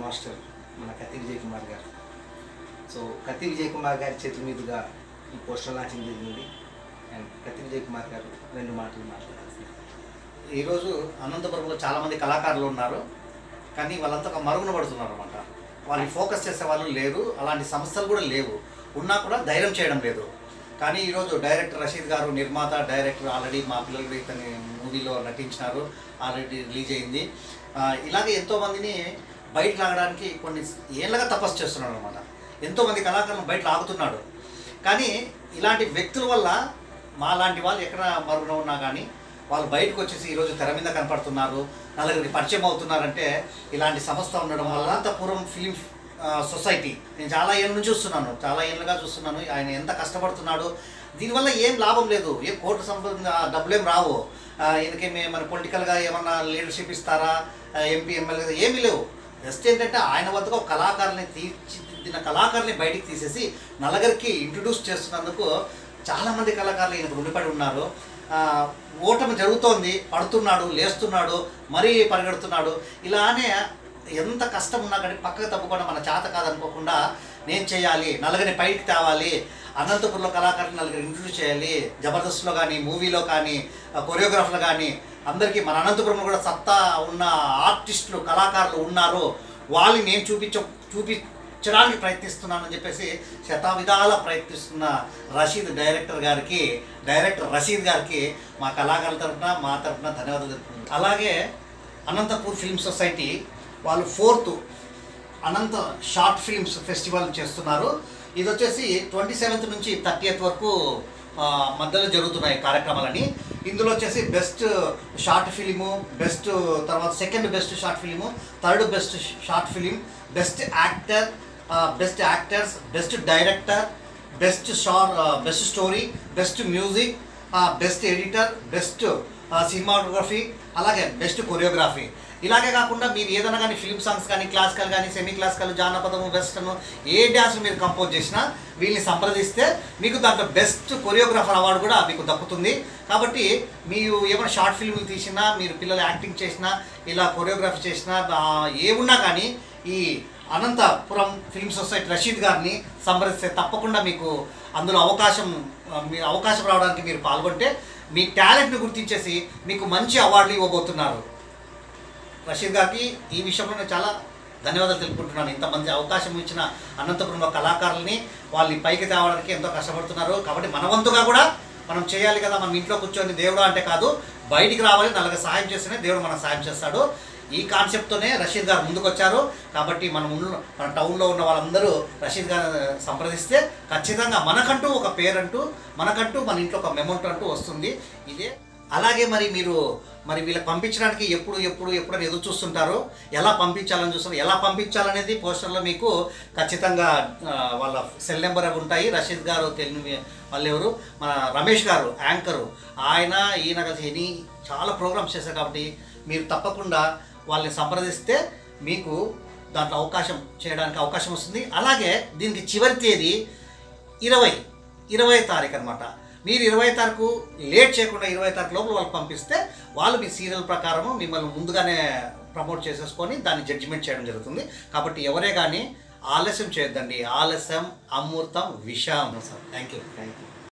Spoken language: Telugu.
మాస్టర్ మన కత్తి విజయ్ కుమార్ గారు సో కత్తి విజయ్ కుమార్ గారి చేతుల మీదుగా ఈ పోస్టర్ లాంచింగ్ జరిగింది అండ్ కత్తి విజయ్ కుమార్ గారు రెండు మాటలు మాట్లాడారు ఈరోజు అనంతపురంలో చాలామంది కళాకారులు ఉన్నారు కానీ వాళ్ళంతా ఒక మరుగున పడుతున్నారు అనమాట వాళ్ళని ఫోకస్ చేసే వాళ్ళు లేరు అలాంటి సంస్థలు కూడా లేవు ఉన్నా కూడా ధైర్యం చేయడం లేదు కానీ ఈరోజు డైరెక్టర్ రషీద్ గారు నిర్మాత డైరెక్టర్ ఆల్రెడీ మా పిల్లలు ఇతని మూవీలో నటించినారు ఆల్రెడీ రిలీజ్ అయింది ఆ, ఇలాగే ఎంతోమందిని బయట లాగడానికి కొన్ని ఏళ్ళగా తపస్సు చేస్తున్నాడు అనమాట ఎంతోమంది కళాకారులను బయట లాగుతున్నాడు కానీ ఇలాంటి వ్యక్తుల వల్ల మా లాంటి వాళ్ళు ఎక్కడ మరుగున ఉన్నా కానీ వాళ్ళు బయటకు వచ్చేసి ఈరోజు తెర మీద కనపడుతున్నారు నలుగురికి పరిచయం అవుతున్నారంటే ఇలాంటి సంస్థ ఉండడం వల్ల అనంతపురం ఫిలిం సొసైటీ నేను చాలా ఏళ్ళ నుంచి చూస్తున్నాను చాలా ఏళ్ళుగా చూస్తున్నాను ఆయన ఎంత కష్టపడుతున్నాడు దీనివల్ల ఏం లాభం లేదు ఏ కోర్టు సంబంధ డబ్బులేం రావు ఆ, ఈయనకేమి మన పొలిటికల్గా ఏమన్నా లీడర్షిప్ ఇస్తారా ఎంపీ ఎమ్మెల్యే ఏమీ లేవు జస్ట్ ఏంటంటే ఆయన వద్దకు ఒక కళాకారుని తీర్చిదిద్దిన కళాకారుని బయటికి తీసేసి నలుగురికి ఇంట్రడ్యూస్ చేస్తున్నందుకు చాలామంది కళాకారులు ఈయనకు రుణపడి ఉన్నారు ఆ, ఓటమి జరుగుతోంది పడుతున్నాడు లేస్తున్నాడు మరీ పరిగెడుతున్నాడు ఇలానే ఎంత కష్టం ఉన్నా కానీ పక్కకు తప్పకుండా మన చేత కాదనుకోకుండా నేను చేయాలి నలుగురిని పైకి తేవాలి అనంతపురంలో కళాకారులు నలుగురు ఇంట్రడ్యూస్ చేయాలి జబర్దస్త్లో కానీ మూవీలో కానీ కొరియోగ్రాఫర్లు కానీ అందరికీ మన అనంతపురంలో కూడా సత్తా ఉన్న ఆర్టిస్టులు కళాకారులు ఉన్నారు వాళ్ళని నేను చూపించ చూపించడానికి ప్రయత్నిస్తున్నానని చెప్పేసి శతావిధాల ప్రయత్నిస్తున్న రషీద్ డైరెక్టర్ గారికి డైరెక్టర్ రషీద్ గారికి మా కళాకారుల తరఫున మా తరఫున ధన్యవాదాలు తెలుపుతున్నాను అలాగే అనంతపూర్ ఫిల్మ్ సొసైటీ వాళ్ళు fourth Anantha short films festival చేస్తున్నారు ఇది వచ్చేసి ట్వంటీ సెవెంత్ నుంచి థర్టీయత్ వరకు ఆ, మధ్యలో జరుగుతున్నాయి కార్యక్రమాలని ఇందులో వచ్చేసి బెస్ట్ షార్ట్ ఫిలిము బెస్ట్ తర్వాత second best short film third best short film best actor best actors best director best short best story best music best editor best cinematography అలాగే బెస్ట్ కొరియోగ్రఫీ ఇలాగే కాకుండా మీరు ఏదైనా కానీ ఫిల్మ్ సాంగ్స్ కానీ క్లాసికల్ కానీ సెమీ క్లాసికల్ జానపదము వెస్టర్న్ ఏ డ్యాన్స్ మీరు కంపోజ్ చేసినా వీళ్ళని సంప్రదిస్తే మీకు దాంట్లో బెస్ట్ కొరియోగ్రాఫర్ అవార్డు కూడా మీకు దక్కుతుంది కాబట్టి మీరు ఏమైనా షార్ట్ ఫిల్మ్లు తీసినా మీరు పిల్లలు యాక్టింగ్ చేసినా ఇలా కొరియోగ్రఫీ చేసినా ఆ, ఏమున్నా కానీ ఈ అనంతపురం ఫిల్మ్ సొసైటీ రషీద్ గారిని సంప్రదిస్తే తప్పకుండా మీకు అందులో అవకాశం ఆ, మీ అవకాశం రావడానికి మీరు పాల్గొంటే మీ టాలెంట్ని గుర్తించేసి మీకు మంచి అవార్డులు ఇవ్వబోతున్నారు రషీద్ గారికి ఈ విషయంలో నేను చాలా ధన్యవాదాలు తెలుపుకుంటున్నాను ఇంతమంది అవకాశం ఇచ్చిన అనంతపురంలో కళాకారుల్ని వాళ్ళని పైకి తేవడానికి ఎంతో కష్టపడుతున్నారు కాబట్టి మన వంతుగా కూడా మనం చేయాలి కదా మనం ఇంట్లో కూర్చొని దేవుడు అంటే కాదు బయటికి రావాలి నలుగురు సహాయం చేస్తేనే దేవుడు మనకు సహాయం చేస్తాడు ఈ కాన్సెప్ట్తోనే రషీద్ గారు ముందుకు వచ్చారు కాబట్టి మనం ఉన్న మన టౌన్లో ఉన్న వాళ్ళందరూ రషీద్ గారు సంప్రదిస్తే ఖచ్చితంగా మనకంటూ ఒక పేరంటూ మనకంటూ మన ఇంట్లో ఒక మెమౌంట్ అంటూ వస్తుంది ఇదే అలాగే మరి మీరు మరి వీళ్ళకి పంపించడానికి ఎప్పుడు ఎప్పుడు ఎప్పుడు అని ఎదురు చూస్తుంటారు ఎలా పంపించాలని చూస్తారు ఎలా పంపించాలనేది పోస్టర్లో మీకు ఖచ్చితంగా ఆ, వాళ్ళ సెల్ నెంబర్ అవి ఉంటాయి రషీద్ గారు తెలియని వాళ్ళు ఎవరు మన రమేష్ గారు యాంకరు ఆయన ఈయన కలిసి ఎనీ చాలా ప్రోగ్రామ్స్ చేశారు కాబట్టి మీరు తప్పకుండా వాళ్ళని సంప్రదిస్తే మీకు దాంట్లో అవకాశం చేయడానికి అవకాశం వస్తుంది అలాగే దీనికి చివరి తేదీ ఇరవై ఇరవై తారీఖు అనమాట మీరు ఇరవై తారీఖు లేట్ చేయకుండా ఇరవై తారీఖు లోపల వాళ్ళకి పంపిస్తే వాళ్ళు మీ సీరియల్ ప్రకారము మిమ్మల్ని ముందుగానే ప్రమోట్ చేసేసుకొని దాన్ని జడ్జిమెంట్ చేయడం జరుగుతుంది కాబట్టి ఎవరే కానీ ఆలస్యం చేయొద్దండి ఆలస్యం అమృతం విషం sir thank you thank you